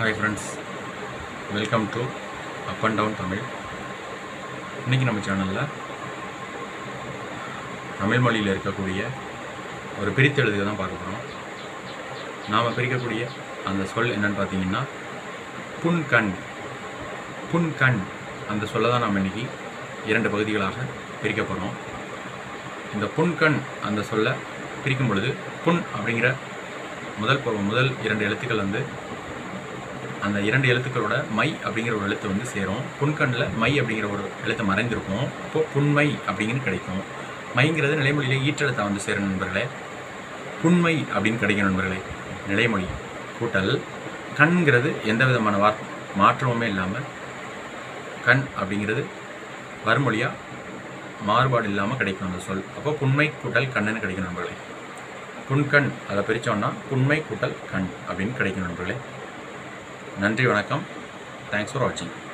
hi friends welcome to up and down Tamil இன்றைக்கி நம்ம சேனலில் தமிழ் மொழியில் இருக்கக்கூடிய ஒரு பிரித்தெழுதுக தான் பார்க்க போகிறோம் நாம் பிரிக்கக்கூடிய அந்த சொல் என்னன்னு பார்த்தீங்கன்னா புன்கண் புன்கண் அந்த சொல்லை தான் நாம் இன்றைக்கி இரண்டு பகுதிகளாக பிரிக்க போகிறோம் இந்த புன்கண் அந்த சொல்லை பிரிக்கும் பொழுது புன் அப்படிங்கிற முதல் ப- முதல் இரண்டு எழுத்துக்கள் வந்து அந்த இரண்டு எழுத்துக்களோட மை அப்படிங்கிற ஒரு எழுத்து வந்து சேரும் புன்கண்ணில் மை அப்படிங்கிற ஒரு எழுத்து மறைந்திருக்கும் அப்போ புன்மை அப்படிங்கிறது கிடைக்கும் மைங்கிறது நிலைமொழியிலே ஈற்றெழுத்தா வந்து சேரும் நண்பர்களே புன்மை அப்படின்னு கிடைக்கும் நண்பர்களே நிலைமொழி கூட்டல் கண்ங்கிறது எந்த விதமான வார் மாற்றமுமே இல்லாமல் கண் அப்படிங்கிறது வறுமொழியாக மாறுபாடு இல்லாமல் கிடைக்கும் அந்த சொல் அப்போ புன்மை கூட்டல் கண்ணுன்னு கிடைக்கும் நண்பர்களே புன்கண் அதை பிரித்தோம்னா புன்மை கூட்டல் கண் அப்படின்னு கிடைக்கும் நண்பர்களே நன்றி வணக்கம் தேங்க்ஸ் ஃபார் வாட்சிங்